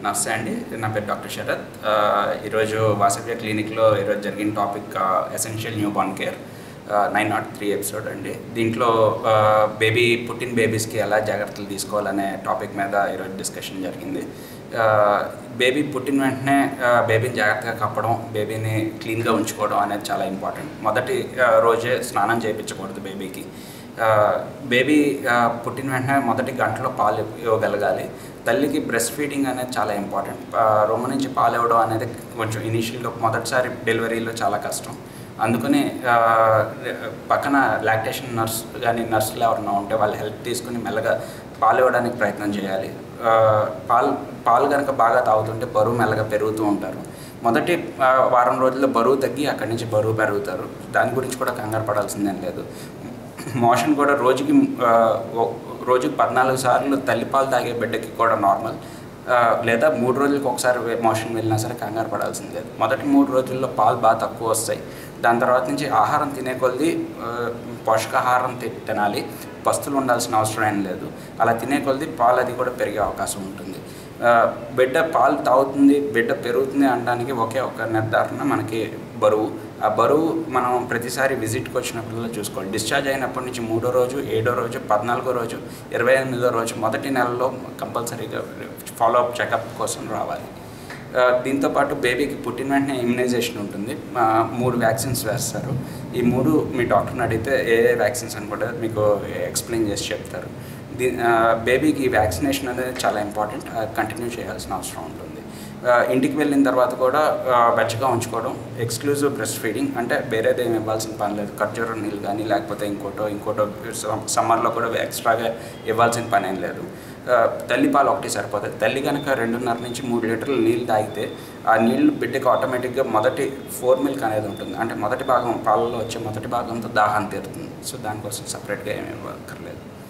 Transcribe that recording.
నమస్తే అండి నా పేరు డాక్టర్ శరత్ ఆ, ఈరోజు వాసవ్య క్లినిక్లో ఈరోజు జరిగిన topic essential new born care nine not three episode అండి దీంట్లో బేబీ పుట్టిన బేబీస్కి ఎలా జాగ్రత్తలు తీసుకోవాలనే టాపిక్ మీద ఈరోజు డిస్కషన్ జరిగింది బేబీ పుట్టిన వెంటనే బేబీని జాగ్రత్తగా కప్పడం బేబీని క్లీన్గా ఉంచుకోవడం అనేది చాలా ఇంపార్టెంట్ మొదటి ఆ, రోజే స్నానం చేయించకూడదు బేబీకి ఆ, బేబీ ఆ, పుట్టిన వెంటనే మొదటి గంటలో పాలు ఇవ్వగలగాలి తల్లికి బ్రెస్ట్ ఫీడింగ్ అనేది చాలా ఇంపార్టెంట్ ఆ, రొమ్ము నుంచి పాలు ఇవ్వడం అనేది కొంచెం ఇనీషియల్గా మొదటిసారి డెలివరీలో చాలా కష్టం అందుకని ఆ, పక్కన లాక్టేషన్ నర్స్ కానీ నర్సులు ఎవరైనా ఉంటే వాళ్ళ హెల్ప్ తీసుకుని మెల్లగా పాలు ఇవ్వడానికి ప్రయత్నం చేయాలి ఆ, పాలు పాలు కనుక బాగా తాగుతుంటే బరువు మెల్లగా పెరుగుతూ ఉంటారు మొదటి ఆ, వారం రోజుల్లో బరువు తగ్గి అక్కడి నుంచి బరువు పెరుగుతారు దాని గురించి కూడా కంగారు పడాల్సిందేం లేదు మోషన్ కూడా రోజుకి ఆ, ఓ- రోజుకి పద్నాలుగు సార్లు తల్లిపాలు తాగే బిడ్డకి కూడా నార్మల్ ఆ, లేదా మూడు రోజులకి ఒకసారి వే- మోషన్ వెళ్ళినా సరే కంగారు పడాల్సింది లేదు మొదటి మూడు రోజుల్లో పాలు బాగా తక్కువ వస్తాయి దాని తర్వాత నుంచి ఆహారం తినే కొద్దీ ఆ, పోషకాహారం తి- తినాలి పస్తులు ఉండాల్సిన అవసరం ఏం లేదు అలా తినే కొద్దీ పాలు అది కూడా పెరిగే అవకాశం ఉంటుంది ఆ, బిడ్డ పాలు తాగుతుంది బిడ్డ పెరుగుతుంది అనడానికి ఒకే ఒక నిర్ధారణ మనకి బరువు ఆ బరువు మనం ప్రతిసారి విజిట్కి వచ్చినప్పుడల్లా చూసుకోవాలి డిశ్చార్జ్ అయినప్పటి నుంచి మూడో రోజు ఏడో రోజు పద్నాలుగో రోజు ఇరవై ఎనిమిదో రోజు మొదటి నెలలో కంపల్సరీగా ఫాలో అప్ చెకప్ కోసం రావాలి ఆ, దీంతో పాటు బేబీకి పుట్టిన వెంటనే ఇమ్యునైజేషన్ ఉంటుంది ఆ, మూడు వ్యాక్సిన్స్ వేస్తారు ఈ మూడు మీ డాక్టర్ని అడిగితే ఏ ఏ వ్యాక్సిన్స్ అని కూడా మీకు ఎక్స్ప్లెయిన్ చేసి చెప్తారు దీ ఆ, బేబీకి ఈ వ్యాక్సినేషన్ అనేది చాలా ఇంపార్టెంట్ కంటిన్యూ చేయాల్సిన అవసరం ఉంటుంది ఆ, ఇంటికి వెళ్ళిన తర్వాత కూడా ఆ, వెచ్చగా ఉంచుకోవడం ఎక్స్క్లూజివ్ బ్రెస్ట్ ఫీడింగ్ అంటే వేరేది ఏమి ఇవ్వాల్సిన పని లేదు ఖర్జూర నీళ్ళు కానీ లేకపోతే ఇంకోటో ఇంకోటో సమ్మర్లో కూడా ఎక్స్ట్రాగా ఇవ్వాల్సిన పని ఏం లేదు ఆ, తల్లి పాలు ఒకటి సరిపోతుంది తల్లి కనుక రెండున్నర నుంచి మూడు లీటర్లు నీళ్ళు తాగితే ఆ నీళ్ళు బిడ్డకి ఆటోమేటిక్గా మొదటి ఫోర్ మిల్క్ అనేది ఉంటుంది అంటే మొదటి భాగం పాలలో వచ్చే మొదటి భాగంతో దాహాన్ని తీరుతుంది సో దానికోసం సపరేట్గా ఏమి ఇవ్వక్కర్లేదు